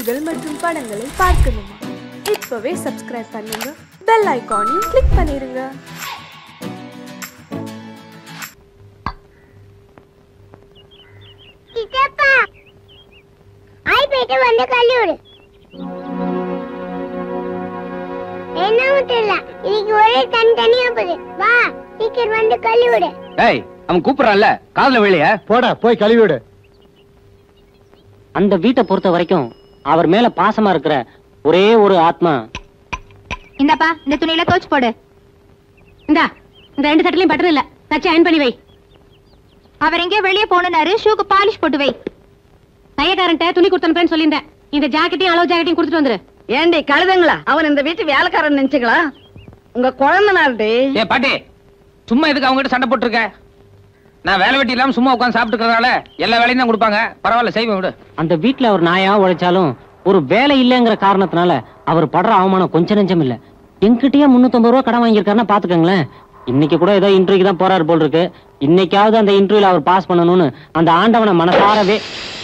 நிகழ்ச்சிகள் மற்றும் படங்களை பார்க்கணுமா இப்பவே சப்ஸ்கிரைப் பண்ணுங்க பெல் ஐகானையும் கிளிக் பண்ணிருங்க சித்தப்பா ஆய் போயிட்டு வந்து கல்லூரி என்னவும் தெரியல இன்னைக்கு ஒரே தனி தனியா போகுது வா சீக்கிரம் வந்து கல்லூரி ஏய் அவன் கூப்பிடறான்ல காதுல விழிய போடா போய் கழுவிடு அந்த வீட்டை பொறுத்த வரைக்கும் அவர் மேல பாசமா இருக்கிற ஒரே ஒரு ஆத்மா இந்தாப்பா இந்த துணியில தோச்சு போடு இந்தா இந்த ரெண்டு சட்டிலையும் பட்டன் இல்ல தச்சு அயன் பண்ணி வை அவர் எங்கேயோ வெளியே போனாரு ஷூக்கு பாலிஷ் போட்டு வை தையக்காரன்ட்ட துணி கொடுத்தனுப்பேன்னு சொல்லியிருந்தேன் இந்த ஜாக்கெட்டையும் அளவு ஜாக்கெட்டையும் கொடுத்துட்டு வந்துரு ஏண்டி கழுதுங்களா அவன் இந்த வீட்டு வேலைக்காரன் நினைச்சுங்களா உங்க குழந்தனாருடி ஏ பாட்டி சும்மா எதுக்கு அவங்க கிட்ட சண்டை போட்டுருக்க நான் வேலை வெட்டி இல்லாம சும்மா உட்காந்து சாப்பிட்டுக்கிறதால எல்லா வேலையும் தான் கொடுப்பாங்க பரவாயில்ல செய்வேன் விடு அந்த வீட்டுல அவர் நாயா உழைச்சாலும் ஒரு வேலை இல்லைங்கிற காரணத்தினால அவர் படுற அவமானம் கொஞ்சம் நெஞ்சம் இல்ல என்கிட்டயே முன்னூத்தம்பது ரூபா கடன் வாங்கியிருக்காருன்னா பாத்துக்கங்களேன் இன்னைக்கு கூட ஏதோ இன்டர்வியூக்கு தான் போறாரு போல் இருக்கு இன்னைக்காவது அந்த இன்டர்வியூல அவர் பாஸ் பண்ணணும்னு அந்த ஆண்டவனை மனசாரவே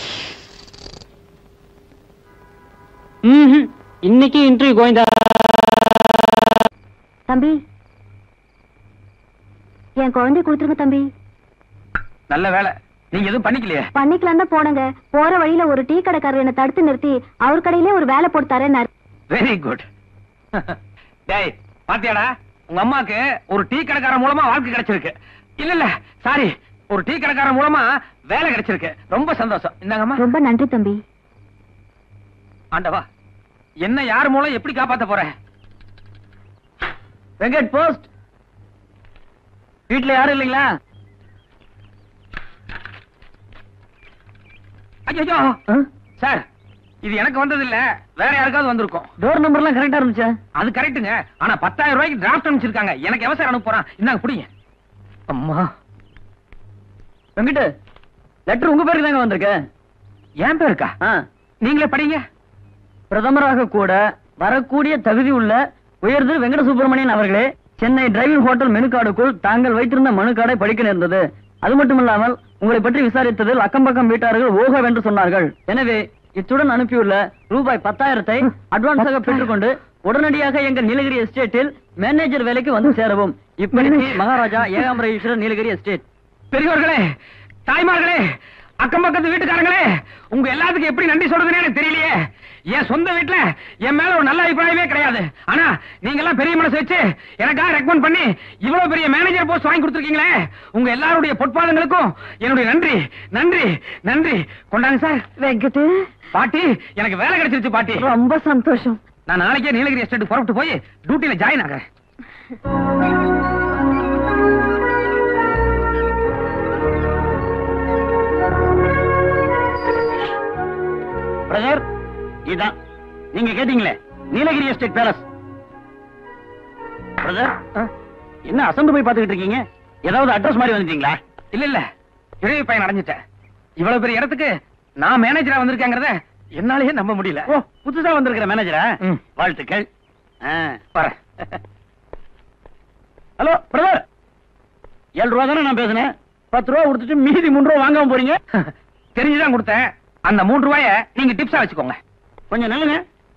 ம்ஹும். இன்னைக்கு இன்டர்வியூ கோவிந்தா தம்பி என் குழந்தை கொடுத்துருங்க தம்பி நல்ல வேலை நீங்க எதுவும் பண்ணிக்கலையே பண்ணிக்கலாம் தான் போனங்க போற வழியில ஒரு டீ கடைக்காரர் என்ன தடுத்து நிறுத்தி அவர் கடையிலே ஒரு வேலை போட்டு தரேன்னாரு வெரி குட் டேய் பாத்தியாடா உங்க அம்மாக்கு ஒரு டீ கடைக்காரன் மூலமா வாழ்க்கை கிடைச்சிருக்கு இல்ல இல்ல சாரி ஒரு டீ கடைக்காரன் மூலமா வேலை கிடைச்சிருக்கு ரொம்ப சந்தோஷம் இந்தாங்கம்மா ரொம்ப நன்றி தம்பி ஆண்டவா என்ன யார் மூலம் எப்படி காப்பாத்த போற வெங்கட் போஸ்ட் வீட்ல யாரும் இல்லைங்களா ஐயோ சார் இது எனக்கு வந்தது இல்ல வேற யாருக்காவது வந்திருக்கும் டோர் நம்பர்லாம் கரெக்டா இருந்துச்சா அது கரெக்ட்டுங்க ஆனா பத்தாயிரம் ரூபாய்க்கு டிராஃப்ட் அனுப்பிச்சிருக்காங்க எனக்கு எவசரம் அனுப்ப போறான் இந்தாங்க புடிங்க அம்மா வெங்கட் லெட்டர் உங்க பேருக்கு தாங்க வந்திருக்கு என் பேருக்கா நீங்களே படிங்க பிரதமராக கூட வரக்கூடிய தகுதி உள்ள உயர்திரு வெங்கட சுப்பிரமணியன் அவர்களே சென்னை டிரைவிங் ஹோட்டல் மெனு கார்டுக்குள் தாங்கள் வைத்திருந்த மனு கார்டை படிக்க நேர்ந்தது அது மட்டுமில்லாமல் உங்களை பற்றி விசாரித்ததில் அக்கம் பக்கம் வீட்டார்கள் ஓகவென்று சொன்னார்கள் எனவே இத்துடன் அனுப்பியுள்ள ரூபாய் பத்தாயிரத்தை அட்வான்ஸாக பெற்றுக்கொண்டு உடனடியாக எங்கள் நீலகிரி எஸ்டேட்டில் மேனேஜர் வேலைக்கு வந்து சேரவும் இப்படிக்கு மகாராஜா ஏகாம்பர ஈஸ்வரர் நீலகிரி எஸ்டேட் பெரியவர்களே தாய்மார்களே அக்கம் பக்கத்து வீட்டுக்காரங்களே உங்க எல்லாத்துக்கும் எப்படி நன்றி சொல்றதுன்னு எனக்கு தெரியலையே என் சொந்த வீட்டுல என் மேல ஒரு நல்ல அபிப்பிராயமே கிடையாது ஆனா நீங்க எல்லாம் பெரிய மனசு வச்சு எனக்காக ரெக்கமெண்ட் பண்ணி இவ்வளவு பெரிய மேனேஜர் போஸ்ட் வாங்கி கொடுத்துருக்கீங்களே உங்க எல்லாருடைய பொற்பாதங்களுக்கும் என்னுடைய நன்றி நன்றி நன்றி கொண்டாங்க சார் வெங்கட்டு பாட்டி எனக்கு வேலை கிடைச்சிருச்சு பாட்டி ரொம்ப சந்தோஷம் நான் நாளைக்கே நீலகிரி எஸ்டேட் புறப்பட்டு போய் டியூட்டில ஜாயின் ஆகிறேன் பிரதர் இதான் நீங்க கேட்டீங்களே நீலகிரி எஸ்டேட் பேலஸ் பிரதர் என்ன அசந்து போய் பாத்துக்கிட்டு இருக்கீங்க ஏதாவது அட்ரஸ் மாதிரி வந்துட்டீங்களா இல்ல இல்ல இழவி பையன் அடைஞ்சிட்டேன் இவ்வளவு பெரிய இடத்துக்கு நான் மேனேஜரா வந்திருக்கேங்கிறத என்னாலேயே நம்ப முடியல ஓ புதுசா வந்திருக்கிற மேனேஜரா ம். வாழ்த்துக்கள் ஆ. வரேன் ஹலோ பிரதர் ஏழு ரூபா தானே நான் பேசுனேன் பத்து ரூபா கொடுத்துட்டு மீதி மூணு ரூபா வாங்காம போறீங்க தெரிஞ்சுதான் கொடுத்தேன் அந்த மூன்று ரூபாய நீங்க டிப்ஸா வச்சுக்கோங்க கொஞ்சம் நில்லுங்க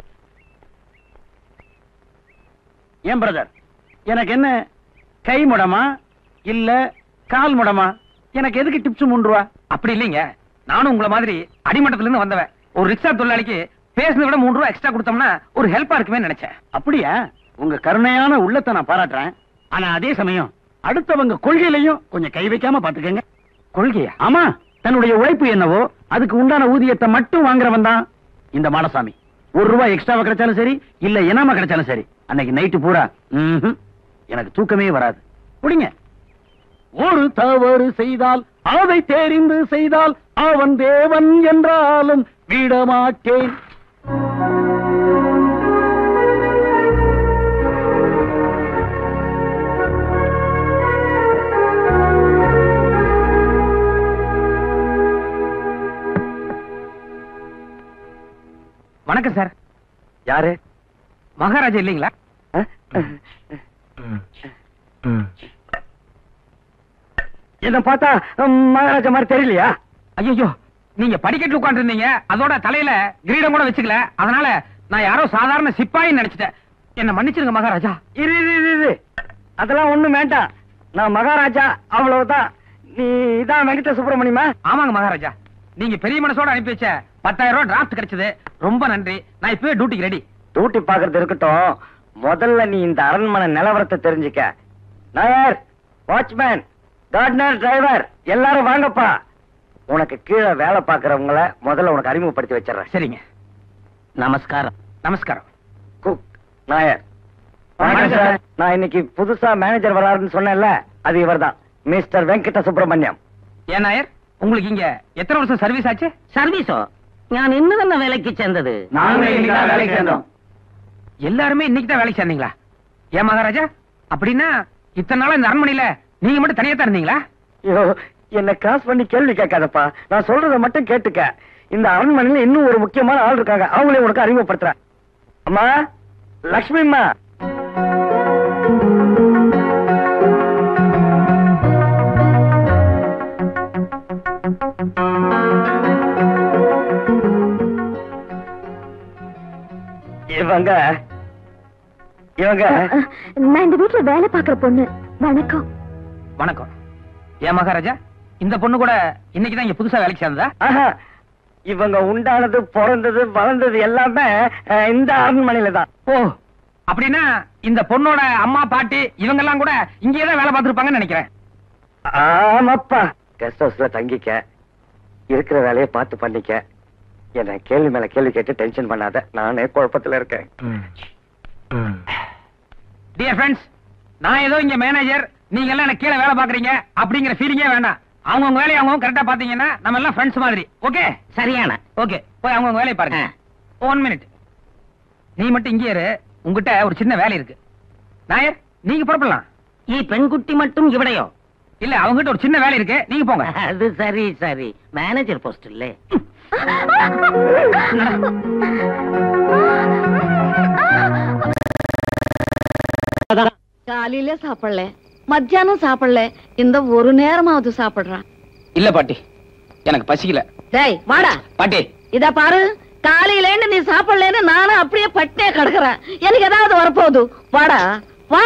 ஏன் பிரதர் எனக்கு என்ன கை முடமா இல்ல கால் முடமா எனக்கு எதுக்கு டிப்ஸ் மூணு ரூபா அப்படி இல்லைங்க நானும் உங்களை மாதிரி அடிமட்டத்துல இருந்து வந்தவன் ஒரு ரிக்ஷா தொழிலாளிக்கு பேசுனதை விட மூணு ரூபா எக்ஸ்ட்ரா கொடுத்தோம்னா ஒரு ஹெல்ப்பா இருக்குமே நினைச்சேன் அப்படியா உங்க கருணையான உள்ளத்தை நான் பாராட்டுறேன் ஆனா அதே சமயம் அடுத்தவங்க கொள்கையிலையும் கொஞ்சம் கை வைக்காம பாத்துக்கங்க கொள்கையா ஆமா தன்னுடைய உழைப்பு என்னவோ அதுக்கு உண்டான ஊதியத்தை மட்டும் வாங்குறவன் தான் இந்த மாடசாமி ஒரு ரூபாய் எக்ஸ்ட்ராவா கிடைச்சாலும் சரி இல்ல இனாம கிடைச்சாலும் சரி அன்னைக்கு நைட்டு பூரா ம்ஹும், எனக்கு தூக்கமே வராது குடிங்க ஒரு தவறு செய்தால் அதை தெரிந்து செய்தால் அவன் தேவன் என்றாலும் விடமாட்டேன் வணக்கம் சார் யாரு மகாராஜா இல்லைங்களா என்ன பார்த்தா ம், மகாராஜா மாதிரி தெரியலையா ஐயோ நீங்க படிக்கட்டுல உட்கார்ந்து இருந்தீங்க அதோட தலையில கிரீடம் கூட வச்சுக்கல அதனால நான் யாரோ சாதாரண சிப்பாயின்னு நினைச்சிட்டேன் என்ன மன்னிச்சிருங்க மகாராஜா இரு இரு இரு, இரு அதெல்லாம் ஒண்ணும் வேண்டாம் நான் மகாராஜா அவ்வளவுதான் நீ இதான் வெங்கட சுப்பிரமணியமா ஆமாங்க மகாராஜா நீங்க பெரிய மனசோட அனுப்பி வச்ச பத்தாயிரம் ரூபாய் டிராஃப்ட் கிடைச்சது ரொம்ப நன்றி நான் இப்பவே டியூட்டிக்கு ரெடி டூட்டி பாக்குறது இருக்கட்டும் முதல்ல நீ இந்த அரண்மனை நிலவரத்தை தெரிஞ்சுக்க நாயர் வாட்ச்மேன் கார்டனர் டிரைவர் எல்லாரும் வாங்கப்பா உனக்கு கீழே வேலை பாக்குறவங்கள முதல்ல உனக்கு அறிமுகப்படுத்தி வச்சிடுறேன் சரிங்க நமஸ்காரம் நமஸ்காரம் குக் நாயர் வணக்கம் சார். நான் இன்னைக்கு புதுசா மேனேஜர் வராருன்னு சொன்னேன்ல அது இவர்தான் மிஸ்டர் வெங்கட சுப்பிரமணியம் ஏன் நாயர் உங்களுக்கு இங்க எத்தனை வருஷம் சர்வீஸ் ஆச்சு சர்வீஸோ ഞാൻ ഇന്ന് തന്നെ വേലയ്ക്ക് ചെന്നത് எல்லாருமே இன்னைக்கு தான் வேலைக்கு சேர்ந்தீங்களா ஏன் மகாராஜா அப்படின்னா இத்தனை நாளா இந்த அரண்மனையில நீங்க மட்டும் தனியா தான் இருந்தீங்களா ஐயோ என்ன கிராஸ் பண்ணி கேள்வி கேட்காதப்பா நான் சொல்றத மட்டும் கேட்டுக்க இந்த அரண்மனையில இன்னும் ஒரு முக்கியமான ஆள் இருக்காங்க அவங்களே உனக்கு அறிமுகப்படுத்துறேன் அம்மா லக்ஷ்மி அம்மா இவங்க இவங்க நான் இந்த வீட்டுல வேலை பாக்குற பொண்ணு வணக்கம் வணக்கம் ஏன் மகாராஜா இந்த பொண்ணு கூட இன்னைக்கு தான் இங்க புதுசா வேலைக்கு சேர்ந்ததா ஆஹா, இவங்க உண்டானது பிறந்தது வளர்ந்தது எல்லாமே அஹ், இந்த அரண்மனையில தான் ஓ அப்படின்னா இந்த பொண்ணோட அம்மா பாட்டி இவங்க எல்லாம் கூட இங்கேயே தான் வேலை பார்த்திருப்பாங்கன்னு நினைக்கிறேன் ஆமாப்பா கெஸ்ட் ஹவுஸ்ல தங்கிக்க இருக்கிற வேலையை பார்த்து பண்ணிக்க என்ன கேள்வி மேல கேள்வி கேட்டு டென்ஷன் பண்ணாத நானே குழப்பத்துல இருக்கேன் டியர் ஃப்ரெண்ட்ஸ் நான் ஏதோ இங்க மேனேஜர் நீங்க எல்லாம் எனக்கு கீழே வேலை பாக்குறீங்க அப்படிங்கிற ஃபீலிங்கே வேண்டாம் அவங்கவுங்க வேலையை அவங்க கரெக்டா பாத்தீங்கன்னா நம்ம எல்லாம் ஃப்ரெண்ட்ஸ் மாதிரி ஓகே சரியான ஓகே போய் அவங்கவுங்க வேலையை பாருங்க ஒன் மினிட் நீ மட்டும் இங்கே இரு உங்ககிட்ட ஒரு சின்ன வேலை இருக்கு நாயர் நீங்க புறப்படலாம் ഈ പെൺകുട്ടി മട്ടും ഇവിടെയോ இல்ல அவங்ககிட்ட ஒரு சின்ன வேலை இருக்கு நீங்க போங்க അത് സരി സരി മാനേജർ പോസ്റ്റ് അല്ലേ காலையில சாப்பிடல மத்தியானம் சாப்பிடல இந்த ஒரு நேரமாவது சாப்பிடுறான் இல்ல பாட்டி எனக்கு பசிக்கல டேய் வாடா பாட்டி இத பாரு காலையிலேன்னு நீ சாப்பிடலன்னு நானும் அப்படியே பட்டே கிடக்குறேன் எனக்கு ஏதாவது வரப்போகுது வாடா வா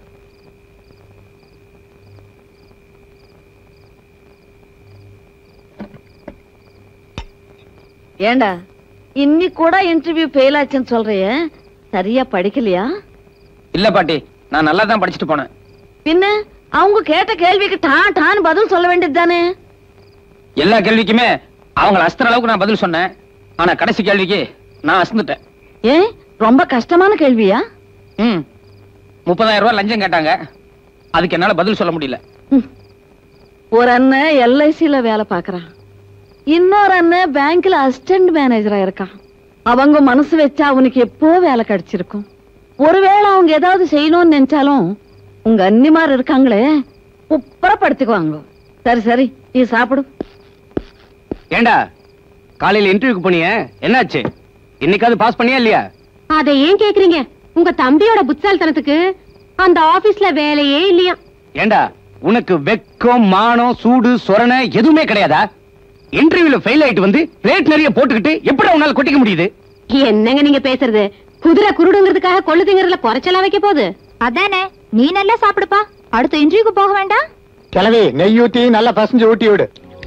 ஏண்டா இன்னைக்கு கூட இன்டர்வியூ ஃபெயில் ஆச்சுன்னு சொல்றியே சரியா படிக்கலையா இல்ல பாட்டி நான் நல்லா தான் படிச்சுட்டு போனேன் பின்ன அவங்க கேட்ட கேள்விக்கு டான் டான் பதில் சொல்ல வேண்டியது தானே எல்லா கேள்விக்குமே அவங்கள அஸ்திர அளவுக்கு நான் பதில் சொன்னேன் ஆனா கடைசி கேள்விக்கு நான் அசந்துட்டேன் ஏன் ரொம்ப கஷ்டமான கேள்வியா ம் முப்பதாயிரம் ரூபாய் லஞ்சம் கேட்டாங்க அதுக்கு என்னால பதில் சொல்ல முடியல ம். ஒரு அண்ணன் எல்ஐசில வேலை பார்க்கறான் இன்னொரு அண்ணன் பேங்க்ல அசிஸ்டன்ட் மேனேஜரா இருக்கான் அவங்க மனசு வச்சா அவனுக்கு எப்போ வேலை கிடைச்சிருக்கும் ஒருவேளை அவங்க ஏதாவது செய்யணும்னு நினைச்சாலும் உங்க அன்னிமார் இருக்காங்களே உப்பரப்படுத்திக்குவாங்க சரி சரி நீ சாப்பிடு ஏண்டா காலையில இன்டர்வியூக்கு போனிய என்னாச்சு இன்னைக்காவது பாஸ் பண்ணியா இல்லையா அதை ஏன் கேக்குறீங்க உங்க தம்பியோட புத்தால்தனத்துக்கு அந்த ஆபீஸ்ல வேலையே இல்லையா ஏண்டா உனக்கு வெக்கம் மானம் சூடு சொரணை எதுவுமே கிடையாதா இன்டர்வியூல ஃபெயில் ஆயிட்டு வந்து ரேட் நிறைய போட்டுக்கிட்டு எப்படி உன்னால கொட்டிக்க முடியுது என்னங்க நீங்க பேசுறது குதிரை குருடுங்கிறதுக்காக கொள்ளு திங்கறதுல குறைச்சலா வைக்க போகுது அதானே நீ நல்லா சாப்பிடுப்பா அடுத்த இன்டர்வியூக்கு போக வேண்டாம் கிளவி நெய் ஊத்தி நல்லா பசஞ்சு ஊட்டி விடு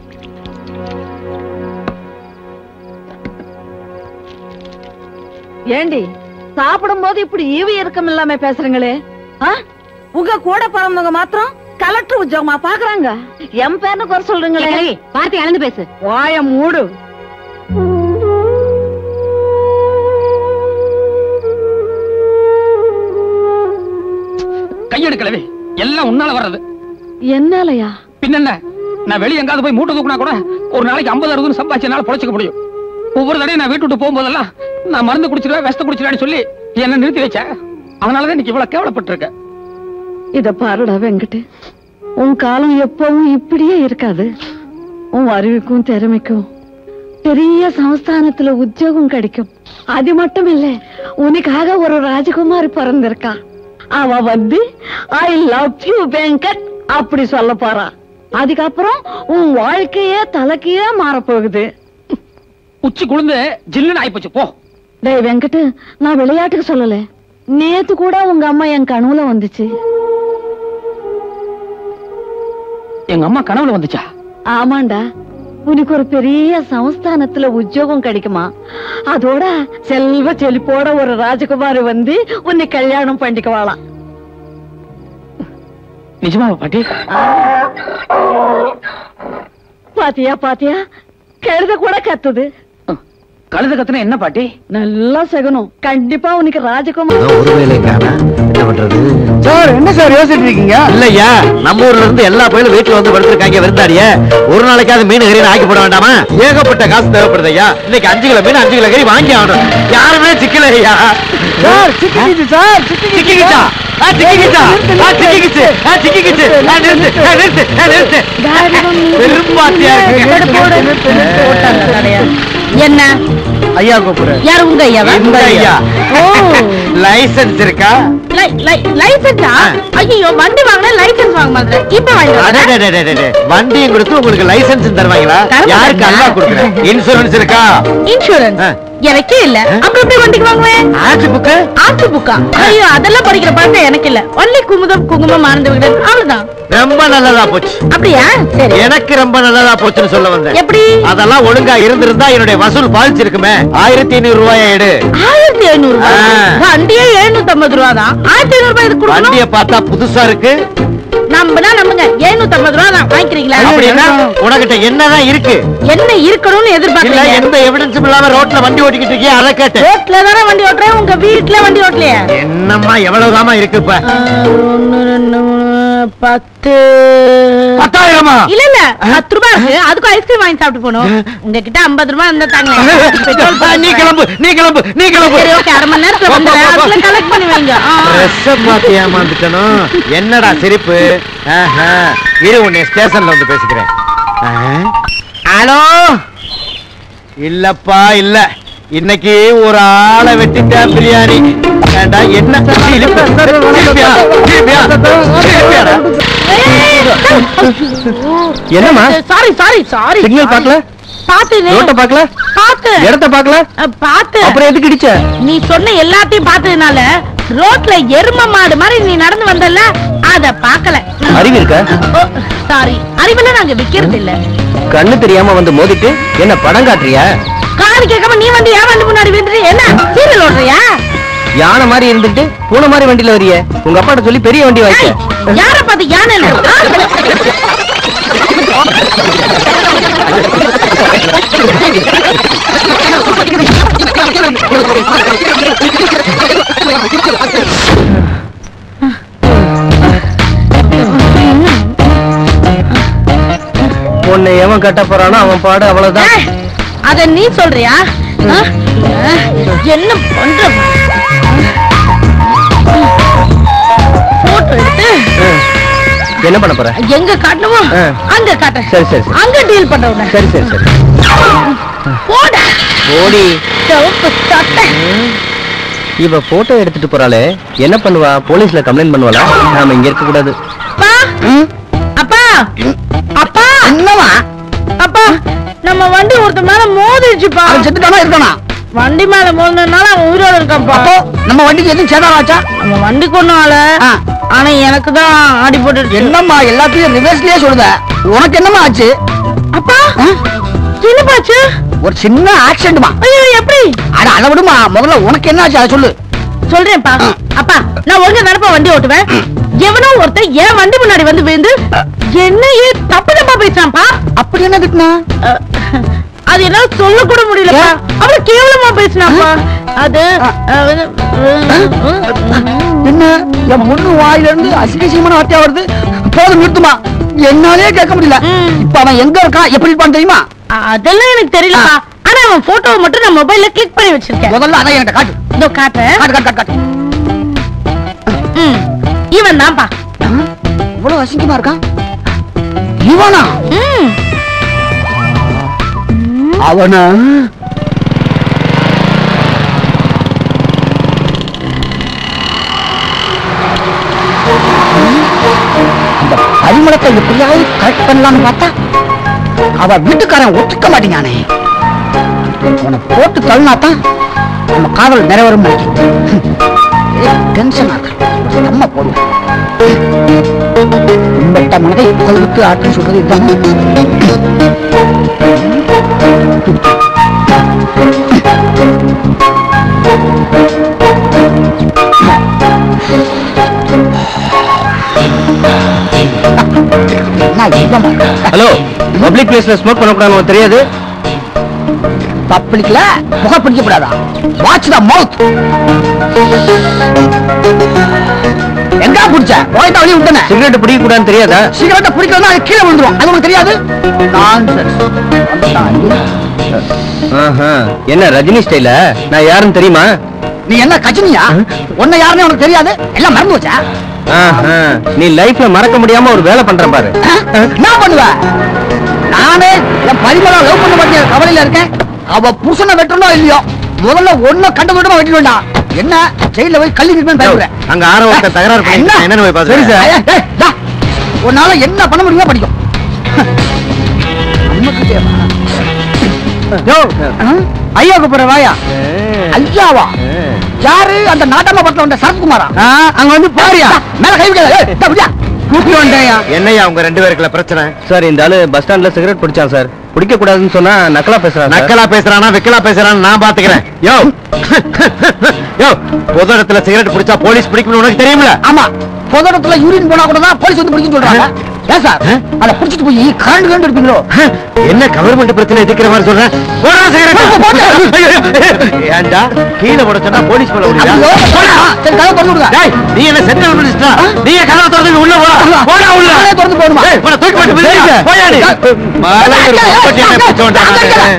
ஏண்டி சாப்பிடும்போது இப்படி ஈவி இறக்கம் இல்லாம பேசுறீங்களே ஆ? உங்க கூட பிறந்தவங்க மாத்திரம் கலெக்டர் உத்தியோகமா பாக்குறாங்க என் பேர்னு குறை சொல்றீங்களே வார்த்தை அளந்து பேசு வாய மூடு கையெடுக்கலவே எல்லாம் உன்னால வர்றது என்னாலயா பின்னென்ன நான் வெளிய எங்காவது போய் மூட்டை தூக்குனா கூட ஒரு நாளைக்கு ஐம்பது அறுபது சம்பாதிச்சு என்னால பொழைச்சிக்க முடியும் ஒவ்வொரு தடையும் நான் வீட்டு விட்டு போகும்போதெல்லாம் நான் மருந்து குடிச்சிருவேன் விஷத்தை குடிச்சிருவேன்னு சொல்லி என்ன நிறுத்தி வச்ச அதனாலதான் இன்னைக்கு இவ்வளவு கேவலப்பட்டிருக்கேன் இத பாருடா வெங்கட் உன் காலம் எப்பவும் இப்படியே இருக்காது உன் அறிவுக்கும் திறமைக்கும் பெரிய சமஸ்தானத்துல உத்தியோகம் கிடைக்கும் அது மட்டும் இல்ல உனக்காக ஒரு ராஜகுமாரி பிறந்திருக்கா அவ வந்து ஐ லவ் யூ வெங்கட் அப்படி சொல்ல போறா அதுக்கப்புறம் உன் வாழ்க்கையே தலைக்கீழே மாறப் போகுது உச்சி குளிந்து ஜில்லுன்னு ஆயிப்போச்சு போ டேய் வெங்கட் நான் விளையாட்டுக்கு சொல்லல நேத்து கூட உங்க அம்மா என் கனவுல வந்துச்சு எங்க அம்மா கனவுல வந்துச்சா ஆமாண்டா உனக்கு ஒரு பெரிய சமஸ்தானத்துல உத்தியோகம் கிடைக்குமா அதோட செல்வ செழிப்போட ஒரு ராஜகுமாரி வந்து உன்னை கல்யாணம் பண்ணிக்குவாளாம் நிஜமாவா பாட்டி பாத்தியா பாத்தியா கழுத கூட கத்துது கழுத கத்துனா என்ன பாட்டி நல்லா சகனம் கண்டிப்பா உனக்கு ராஜகுமார் ஒரு வேலை என்ன பண்றது சார் என்ன சார் யோசிச்சுட்டு இருக்கீங்க இல்லையா நம்ம ஊர்ல இருந்து எல்லா பயிலும் வீட்டுல வந்து படுத்திருக்காங்க விருந்தாடிய ஒரு நாளைக்காவது மீன் கறி ஆக்கி போட வேண்டாமா ஏகப்பட்ட காசு தேவைப்படுது ஐயா இன்னைக்கு அஞ்சு கிலோ மீன் அஞ்சு கிலோ கறி வாங்கி ஆகணும் யாருமே சிக்கல ஐயா சார் சிக்கிக்கிச்சு சார் சிக்கிக்கிச்சா ஆ, சிக்கிக்கிச்சா ஆ, சிக்கிக்கிச்சு ஆ, சிக்கிக்கிச்சு ஆ, நிறுத்து ஆ, நிறுத்து ஆ, நிறுத்து பெரும்பாத்தியா இருக்கு என்ன ஐயா கூப்பிடுறேன் யார் உங்க ஐயாவா இந்த ஐயா ஓ லைசன்ஸ் இருக்கா லைசன்ஸா ஐயோ வண்டி வாங்கினா லைசன்ஸ் வாங்க மாதிரி இப்ப அடடடடடட. வண்டியும் கொடுத்து உங்களுக்கு லைசன்ஸ் தருவாங்களா தர யாருக்கு மாட்டாங்க. அல்லா கொடுக்குறேன் இன்சூரன்ஸ் இருக்கா இன்சூரன்ஸ் ஆ. எனக்கே இல்ல அப்புறம் எப்படி வண்டிக்கு வாங்குவேன் ஆட்சி புக்கு ஆட்டு புக்கா ஐயோ அதெல்லாம் படிக்கிற பழக்கம் எனக்கு இல்ல ஒன்லி குமுதம் குங்குமம் ஆனந்த விகடன் அவ்வளவுதான் ரொம்ப நல்லதா போச்சு அப்படியா சரி எனக்கு ரொம்ப நல்லதா போச்சுன்னு சொல்ல வந்தேன் எப்படி அதெல்லாம் ஒழுங்கா இருந்திருந்தா என்னுடைய வசூல் பாதிச்சிருக்குமே ஆயிரத்தி ஐநூறு ரூபாய் எடு ஆயிரத்தி ஐநூறு ரூபாய் ஆ. வண்டியே எழுநூத்தி ஐம்பது ரூபா தான் ஆயிரத்தி ஐநூறு ரூபாய் இதுக்கு கொடுக்கணும் வண்டிய பார்த்தா புதுசா இருக்கு நம்புனா நம்புங்க எழுநூத்தி ஐம்பது ரூபா தான் வாங்கிக்கிறீங்களா அப்படின்னா உனக்கிட்ட என்னதான் இருக்கு என்ன இருக்கணும்னு இல்ல எதிர்பார்க்கறீங்க எந்த எவிடன்ஸும் இல்லாம ரோட்ல வண்டி ஓட்டிக்கிட்டு இருக்கியா அதை கேட்டேன் ரோட்ல தானே வண்டி ஓட்டுறேன் உங்க வீட்டுல வண்டி ஓட்டலையா என்னம்மா எவ்வளவுதாம்மா இருக்கு இப்ப ஒன்னு ரெண்டு மூணு பத்து பத்தாயிரமா இல்ல இல்ல பத்து ரூபாய் இருக்கு அதுக்கும் ஐஸ்கிரீம் வாங்கி சாப்பிட்டு போகணும் உங்ககிட்ட ஐம்பது ரூபாய் இருந்தா தாங்க பெட்ரோல் ஆ, நீ கிளம்பு நீ கிளம்பு நீ கிளம்பு சரி ஓகே அரை மணி நேரத்துல வந்துடுறேன் அதுல கலெக்ட் பண்ணி வைங்க ஆ. ட்ரெஸ்ஸ பார்த்து ஏமாந்துட்டனும் என்னடா சிரிப்பு ஆஹா. இரு உன்னை ஸ்டேஷன்ல வந்து பேசிக்கிறேன் ஹலோ இல்லப்பா இல்ல இன்னைக்கு ஒரு ஆளை வெட்டிட்டேன் பிரியாணி ஏண்டா என்ன சிரிப்பு? சிரிப்பியா? சிரிப்பியா? சிரிப்பியாடா? என்னம்மா சாரி சாரி சாரி சிக்னல் பார்க்கல பாத்து ரோட்ட பார்க்கல பாத்து இடத்த பார்க்கல பாத்து அப்புறம் எதுக்கு இடிச்ச நீ சொன்ன எல்லாத்தையும் பார்த்ததுனால ரோட்ல எரும மாடு மாதிரி நீ நடந்து வந்தல்ல அத பாக்கல அறிவு இருக்க சாரி அறிவெல்லாம் நாங்க விக்கிறது இல்ல கண்ணு தெரியாம வந்து மோதிட்டு என்ன படம் காட்டுறியா காது கேட்காம நீ வந்து ஏன் வந்து முன்னாடி வந்துட்டு என்ன சீரியல் ஓடுறியா யானை மாதிரி இருந்துட்டு பூனை மாதிரி வண்டியில வரிய உங்க அப்பாட்ட சொல்லி பெரிய வண்டி வாங்க ஏய், யார பார்த்து யானை உன்னை எவன் கட்ட போறானோ அவன் பாடு அவ்வளவுதான் ஏய், அத நீ சொல்றியா ஆ? ஆ, என்ன பண்ற போட்டோ எடுத்து என்ன பண்ண போற எங்க காட்டணுமோ ஆ. அங்க காட்டுறேன் சரி, சரி, சரி. அங்க டீல் பண்ற உடனே சரி சரி சரி போட ஓடி சிவப்பு சட்டை இவ போட்டோ எடுத்துட்டு போறாளே என்ன பண்ணுவா போலீஸ்ல கம்ப்ளைண்ட் பண்ணுவாளா நாம இங்க இருக்க கூடாது அப்பா அப்பா அப்பா என்னவா அப்பா நம்ம வண்டி ஒருத்த மேல மோதிடுச்சுப்பா செத்துட்டானா இருக்கானா வண்டி மேல மோதினால அவன் உயிரோட இருக்கான்ப்பா நம்ம வண்டிக்கு எதுவும் சேதம் ஆச்சா நம்ம வண்டி கொண்டு ஆள ஆனா எனக்கு தான் அடிபட்டு என்னம்மா எல்லாத்தையும் ரிவர்ஸ்லயே சொல்லுத உனக்கு என்னம்மா ஆச்சு அப்பா என்னப்பாச்சு ஒரு சின்ன ஆக்சிடென்ட்மா ஐயோ எப்படி அட அதை விடுமா முதல்ல உனக்கு என்ன ஆச்சு அதை சொல்லு சொல்றேன்ப்பா அப்பா நான் ஒழுங்கா தானப்பா வண்டி ஓட்டுவேன் எவனோ ஒருத்தன் என் வண்டி முன்னாடி வந்து விழுந்து என்ன ஏன் தப்பு தப்பா பேசுறான்ப்பா அப்படி என்ன திட்டினா அஹ், அது என்னால சொல்ல கூட முடியலப்பா அவ்வளவு கேவலமா பேசினாப்பா அது அஹ், வந்து, என்ன என் முன்னு வாயில இருந்து அசிங்கசியமான வார்த்தையா வருது போதும் நிறுத்துமா என்னாலே கேட்க முடியல ம். இப்ப அவன் எங்க இருக்கான் எப்படி இருப்பான் தெரியுமா அதெல்லாம் எனக்கு தெரியலப்பா ஆனா அவன் போட்டோவை மட்டும் நான் மொபைல்ல கிளிக் பண்ணி வச்சிருக்கேன் முதல்ல அதான் என்கிட்ட காட்டு இதோ காட்டுறேன் காட்டு காட்டு காட்டு காட்டு ம், இவன் தான்ப்பா இவ்வளவு அசிங்கமா இருக்கான் இவனா ம் அவனா அந்த பரிமளத்தை எப்படியாவது கரெக்ட் பண்ணலாம்னு பார்த்தா அவ வீட்டுக்காரன் ஒத்துக்க மாட்டேங்கானே உன்னை போட்டு தள்ளினாத்தான் நம்ம காதல் நிறைவேறும் நினைக்கிறேன் டென்ஷன் ஆகுது அம்மா போடுவேன் உண்பட்ட மனதை புகழ்விட்டு ஆற்று சொல்றது இதுதான் நான் இவன் ஹலோ பப்ளிக் பிளேஸ்ல ஸ்மோக் பண்ணக்கூடாது தெரியாது பப்ளிக்ல புகை பிடிக்க கூடாதா வாட்ச் த மவுத் எங்க பிடிச்ச போயிட்டு வழி விட்டன சிகரெட் பிடிக்க கூடாதுன்னு தெரியாதா சிகரெட்டை பிடிக்கலன்னா அது கீழே விழுந்துரும் அது உனக்கு தெரியாது நான்சென்ஸ் ஆஹா. என்ன ரஜினி ஸ்டைல நான் யாருன்னு தெரியுமா நீ என்ன கஜினியா உன்னை யாருன்னு உனக்கு தெரியாது எல்லாம் மறந்து வச்சா ஆஹா. நீ லைஃப்ல மறக்க முடியாம ஒரு வேலை பண்ற பாரு என்ன பண்ணுவ நானே என் பரிமளா லவ் பண்ண மாட்டேன் கவலையில இருக்கேன் அவ புருஷனை வெட்டணும் இல்லையோ முதல்ல ஒண்ணு கண்ட விடமா வெட்டி வேண்டாம் என்ன ஜெயில போய் கல்வி நிற்பேன் பயப்படுறேன் அங்க ஆரோ ஒருத்தன் தகராறு பண்ணி என்ன? என்னன்னு போய் பாத்து சரி சார். ஏய், ஏய், டா. உன்னால என்ன பண்ண முடியுமோ படிக்கும் நமக்கு தேவை. ஆ? ஐயா கூப்பிடுற வாயா ஐயாவா யாரு அந்த நாட்டாம படத்துல வந்த சரத்குமாரா அங்க வந்து பாரியா மேல கை விடாத கூப்பி வந்தேயா என்னையா உங்க ரெண்டு பேருக்குள்ள பிரச்சனை சார் இந்த ஆளு பஸ் ஸ்டாண்ட்ல சிகரெட் பிடிச்சான் சார் பிடிக்க கூடாதுன்னு சொன்னா நக்கலா பேசுறான் நக்கலா பேசுறானா விக்கலா பேசுறான்னு நான் பாத்துக்கிறேன் யோ யோ பொது இடத்துல சிகரெட் பிடிச்சா போலீஸ் பிடிக்கணும் உனக்கு தெரியுமில ஆமா பொது இடத்துல யூரின் போனா கூட தான் போலீஸ் வந்து பிடிக்கும் சொல்றாங்க ஏன் சார் அதை பிடிச்சிட்டு போய் கரண்ட் கரண்ட் எடுப்பீங்களோ என்ன கவர்மெண்ட் பிரச்சனை எதிர்க்கிற மாதிரி சொல்றேன் போடா cigarette. ஏன்டா கீழே போட சொன்னா போலீஸ் போல ஐயோ, போடா. சரி கதவை திறந்து விடுங்க டேய் நீ என்ன சென்ட்ரல் மினிஸ்டரா நீ கதவை திறந்து உள்ள போடா போடா உள்ள நானே திறந்து போடுமா? ஏய், போடா, தூக்கி போட்டு மிதிடா. போயா நீ. மாலை ஒரு மம்பட்டியை பிடிச்சு கொண்டாந்து.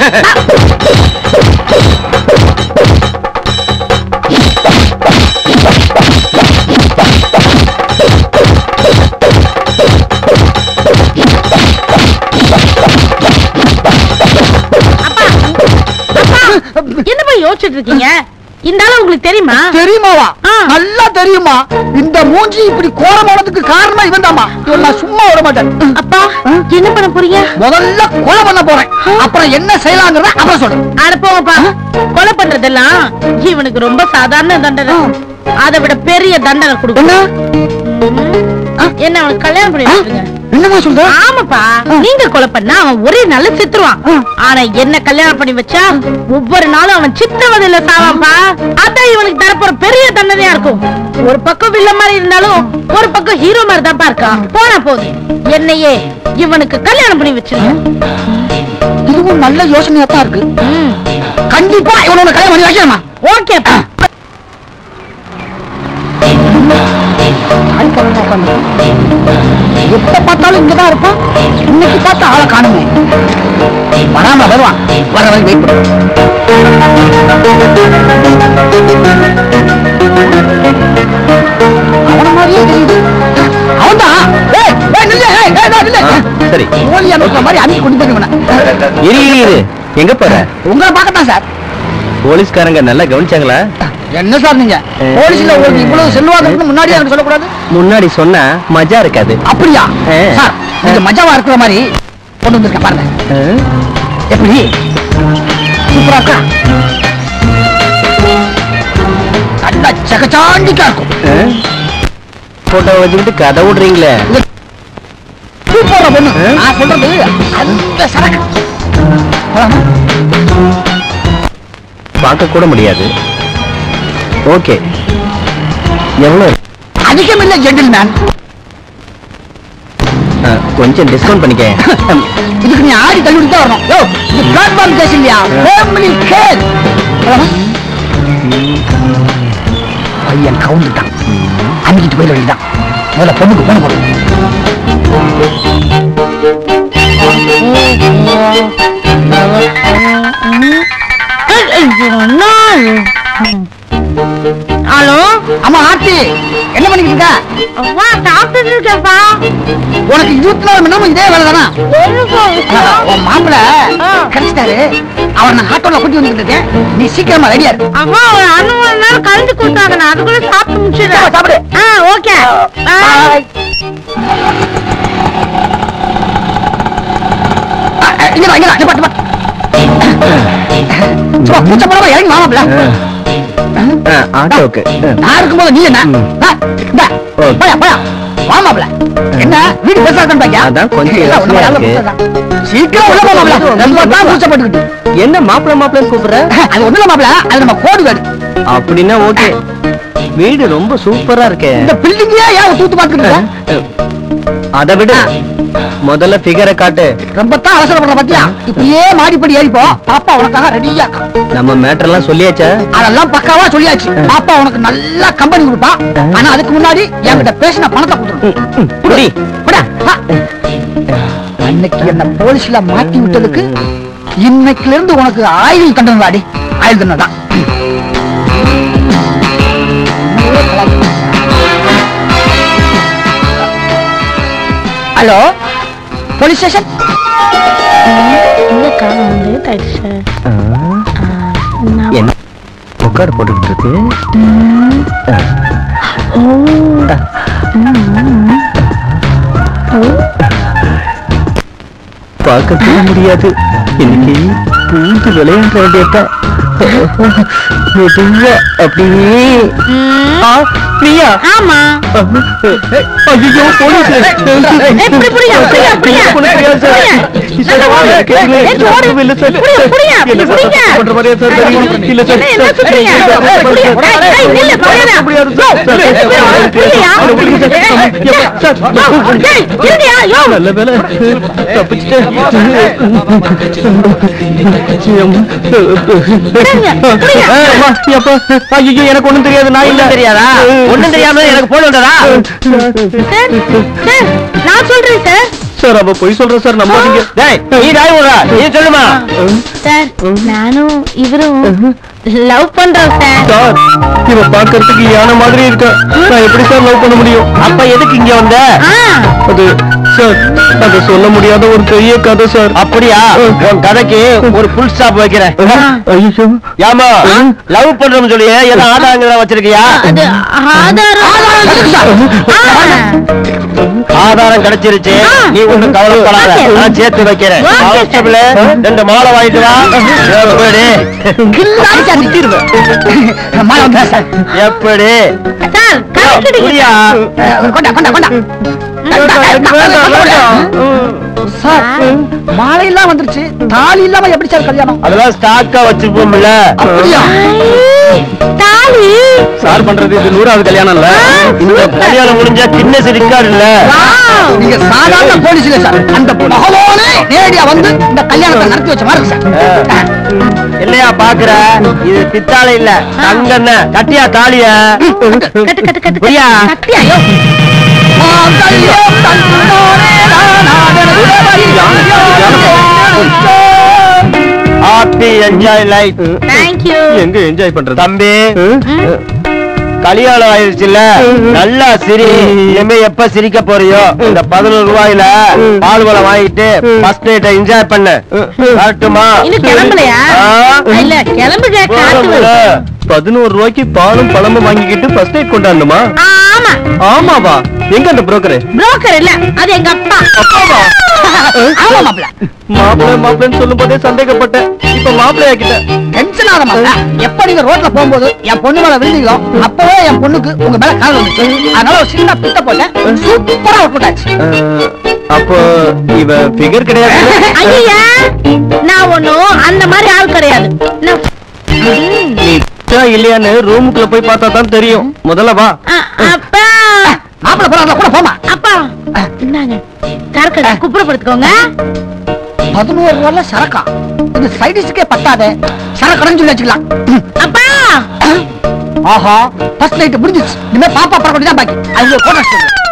என்ன போய் யோசிச்சுட்டு இருக்கீங்க இந்த ஆளு உங்களுக்கு தெரியுமா தெரியுமாவா ஆ. நல்லா தெரியுமா இந்த மூஞ்சி இப்படி கோரமானதுக்கு காரணமா இவன் தாமா இவன் நான் சும்மா விட மாட்டேன் அப்பா என்ன பண்ண போறீங்க முதல்ல கொலை பண்ண போறேன் அப்புறம் என்ன செய்யலாங்கிறத அப்புறம் சொல்றேன் அனுப்பவப்பா கொலை பண்றதெல்லாம் இவனுக்கு ரொம்ப சாதாரண தண்டனை அதை விட பெரிய தண்டனை கொடுக்கணும் என்ன அவனுக்கு கல்யாணம் பண்ணி வச்சிருங்க என்னமா சொல்ற ஆமாப்பா நீங்க கொலை பண்ணா அவன் ஒரே நாள்ல செத்துருவான் ஆனா என்ன கல்யாணம் பண்ணி வச்சா ஒவ்வொரு நாளும் அவன் சித்திரவதையில சாவான்பா அதான் இவனுக்கு தரப்போற பெரிய தண்டனையா இருக்கும் ஒரு பக்கம் வில்ல மாதிரி இருந்தாலும் ஒரு பக்கம் ஹீரோ மாதிரி தான்ப்பா இருக்கான் போனா போகுது என்னையே இவனுக்கு கல்யாணம் பண்ணி வச்சிருங்க இதுவும் நல்ல யோசனையா தான் இருக்கு கண்டிப்பா இவனோட கல்யாணம் பண்ணி வைக்கணுமா ஓகேப்பா எப்ப பார்த்தாலும் இங்கதான் இருப்பான் இன்னைக்கு பார்த்தா ஆளை காணுமே வராம வருவான் வர வரை வெயிட் பண்ணு அவன மாதிரியே தெரியுது அவன்தான் ஏய், ஏய், நில்லு, ஏய், ஏய், இதோ நில்லு. சரி கோழி அனுப்புற மாதிரி அனுப்பி கொண்டு போய் இவனை. இரு இரு, இரு எங்க போற உங்களை பார்க்கத்தான் சார் போலீஸ்காரங்க நல்லா கவனிச்சாங்களா என்ன சார் நீங்க போலீஸ்ல உங்களுக்கு இவ்வளவு செல்வாக்கு இருக்குன்னு முன்னாடியே எனக்கு சொல்லக்கூடாது முன்னாடி சொன்னா மஜா இருக்காது அப்படியா ஆ. சார் நீங்க மஜாவா இருக்கிற மாதிரி கொண்டு வந்திருக்கேன் பாருங்க எப்படி சூப்பரா இருக்கா நல்லா சகச்சாண்டிக்கா இருக்கும் போட்டோ வச்சுக்கிட்டு கதை விடுறீங்களே சூப்பரா பொண்ணு ஆ? நான் சொல்றது அந்த சரக்கு போலாமா? பார்க்க கூட முடியாது ஓகே எவ்வளவு அதிகம் இல்ல ஜென்டில்மேன் ஆ, கொஞ்சம் டிஸ்கவுண்ட் பண்ணிக்க இதுக்கு நீ ஆடி தள்ளி தான் வரணும் யோ இது பிளாட்ஃபார்ம் கேஸ் இல்லையா ஃபேமிலி கேஸ் பையன் கவுந்துட்டான் அன்னைக்கு போயிட வேண்டியதான் முதல்ல பொண்ணுக்கு பொண்ணு போடு ஹலோ ஆமா ஆர்த்தி என்ன பண்ணிக்கிட்டு இருக்க அம்மா சாப்பிட்டு இருக்கேன்ப்பா உனக்கு இருபத்தி நாலு மணி நேரம் இதே வேலை தானா உன் மாப்பிள ஆ. கிடைச்சிட்டாரு அவர் நான் ஆட்டோல கூட்டி வந்துட்டு இருக்கேன் நீ சீக்கிரமா ரெடியா இரு அம்மா ஒரு அரை மணி நேரம் கழிஞ்சு கொடுத்தாங்க நான் அதுக்குள்ள சாப்பிட்டு முடிச்சிடுறேன் சாப்பிடு ஆ ஓகே Bye. ஆ, ஆ, இங்கதான் இங்கதான் இங்க பாட்டு பாட்டு சும்மா பூச்ச போடாம இறங்கி வாமாப்ல ஆட்டோக்கு நான் இருக்கும்போது நீ என்ன ஆ, இந்தா, ஓகே. போயா போயா வாமாப்ல என்ன வீடு பெருசா இருக்கான்னு பாக்கியா அதான் கொஞ்சம் எல்லாம் ஒண்ணும் யோசனையா வேலை இருக்கு. பெருசாதான். சீக்கிரம் உள்ள போமாப்ல ரொம்ப தான் பூச்சப்பட்டுக்கிட்டு என்ன மாப்பிள மாப்பிளன்னு கூப்பிடுற அது ஒண்ணு இல்ல மாப்ள அது நம்ம கோடு வீடு அப்படின்னா ஓகே வீடு ரொம்ப சூப்பரா இருக்கே இந்த பில்டிங்கே ஏன் தூத்து பாத்துக்கிட்டு அதை விட முதல்ல ஃபிகரை காட்டு ரொம்ப தான் அவசரப்படுற பாத்தியா இப்படியே மாடிப்படி ஏறிப்போ பாப்பா உனக்காக ரெடியா இருக்கான் நம்ம மேட்டர்லாம் சொல்லியாச்சா அதெல்லாம் பக்காவா சொல்லியாச்சு பாப்பா உனக்கு நல்லா கம்பெனி கொடுப்பா ஆனா அதுக்கு முன்னாடி என்கிட்ட பேசின பணத்தை கொடுத்துரும் புடி விடா. ஆ. அன்னைக்கு என்ன போலீஸ்ல மாட்டி விட்டதுக்கு இன்னைக்குல இருந்து உனக்கு ஆயுள் தண்டனை வாடி ஆயுள் தண்டனை தான் ஹலோ போலீஸ் ஸ்டேஷன் என்ன புகார் போட்டுக்கிட்டு இருக்கு பார்க்கவே முடியாது இன்னைக்கு பூந்து விளையாட வேண்டியத மெதுவா அப்படியே ஆ, பிரியா ஆமா ஐயோ போலீஸ் எப்படி புரியா புரியா புரியா புரியா நல்ல வேலை ஐயோ எனக்கு ஒண்ணும் தெரியாது நான் இல்ல தெரியாதா ஒண்ணும் தெரியாம எனக்கு போன் வந்ததா நான் சொல்றேன் சார் சார் அவ பொய் சொல்ற சார் நம்பாதீங்க டேய் நீ டாய் விடுறா நீ சொல்லுமா சார் நானும் இவரும் லவ் பண்றோம் சார் சார் இவ பாக்குறதுக்கு யானை மாதிரி இருக்கா நான் எப்படி சார் லவ் பண்ண முடியும் அப்ப எதுக்கு இங்க வந்த ஆ, அது சார் அது சொல்ல முடியாத ஒரு பெரிய கதை சார் அப்படியா உன் கதைக்கு ஒரு புல் ஸ்டாப் வைக்கிறேன் ஐயோ ஏமா லவ் பண்றோம்னு சொல்லி ஏதோ ஆதாரங்கள வச்சிருக்கியா அது ஆதாரம் ஆ, ஆதாரம் கிடைச்சிருச்சு நீ ஒண்ணும் கவலைப்படாத Okay. நான் சேர்த்து வைக்கிறேன் Okay, sir. கான்ஸ்டபிள் ரெண்டு மாலை வாங்கிட்டு வா எப்படி மாலை வந்தா சார் எப்படி சார் கணக்கிடுங்க புரியா கொண்டா கொண்டா கொண்டா சார் மாலை எல்லாம் வந்துருச்சு தாலி இல்லாம எப்படி சார் கல்யாணம் அதெல்லாம் ஸ்டாக்கா வச்சிருப்போம்ல அப்படியா ஐ, தாலி சார் பண்றது இது நூறாவது கல்யாணம் இல்ல இந்த கல்யாணம் முடிஞ்சா கின்னஸ் ரெக்கார்டு இல்ல வாவ். நீங்க சாதாரண போலீஸ் இல்ல சார் அந்த பகவானே நேரடியா வந்து இந்த கல்யாணத்தை நடத்தி வச்ச மாதிரி சார் இல்லையா பாக்குற இது பித்தாளை இல்ல தங்கண்ண கட்டியா தாலிய கட்டு கட்டு கட்டு புரியா? கட்டியா ஐயோ ஹாப்பி என்ஜாய் லைஃப் தேங்க்யூ எங்க என்ஜாய் பண்றது தம்பி கல்யாணம் ஆயிருச்சுல்ல நல்லா சிரி இனிமே எப்ப சிரிக்க போறியோ இந்த பதினோரு ரூபாயில பால் பழம் வாங்கிட்டு ஃபர்ஸ்ட் நைட்டை என்ஜாய் பண்ணு வரட்டுமா இன்னும் கிளம்பலையா இல்ல கிளம்புங்க காட்டு பதினோரு ரூபாய்க்கு பாலும் பழமும் வாங்கிக்கிட்டு ஃபர்ஸ்ட் நைட் கொண்டாடணுமா ஆமா ஆமாவா எங்க அந்த புரோக்கர் புரோக்கர் இல்ல அது எங்க அப்பா ஆமா மாப்பிள்ள மாப்பிள்ளை மாப்பிள்ளைன்னு சொல்லும் போதே சந்தேகப்பட்டேன் இப்ப மாப்பிள்ளை ஆக்கிட்டேன் டென்ஷன் ஆகாத மாப்பிள்ள எப்ப நீங்க ரோட்ல போகும்போது என் பொண்ணு மேல விழுந்தீங்களோ அப்பவே என் பொண்ணுக்கு உங்க மேல கால் வந்துச்சு அதனால ஒரு சின்ன பிட்ட போட்டேன் சூப்பரா ஒர்க் அவுட் ஆச்சு அப்போ இவ பிகர் கிடையாது ஐயா நான் ஒண்ணும் அந்த மாதிரி ஆள் கிடையாது நான் ம். நீ பிச்சா இல்லையான்னு ரூமுக்குள்ள போய் பார்த்தா தான் தெரியும் முதல்ல வா அ- அப்பா மாப்பிள்ள போறாங்க கூட போமா அப்பா இந்தாங்க சரக்கு குப்புறப்படுத்துக்கோங்க பதினோரு ரூபாய்ல சரக்கா இது சைடிஸ்க்கே பத்தாதே சரக்கடன்னு சொல்லி வச்சுக்கலாம் ம். அப்பா ஆஹா ஃபர்ஸ்ட் நைட் முடிஞ்சிச்சு இனிமே பாப்பா படம் தான் பாக்கி அவங்க போட்டோ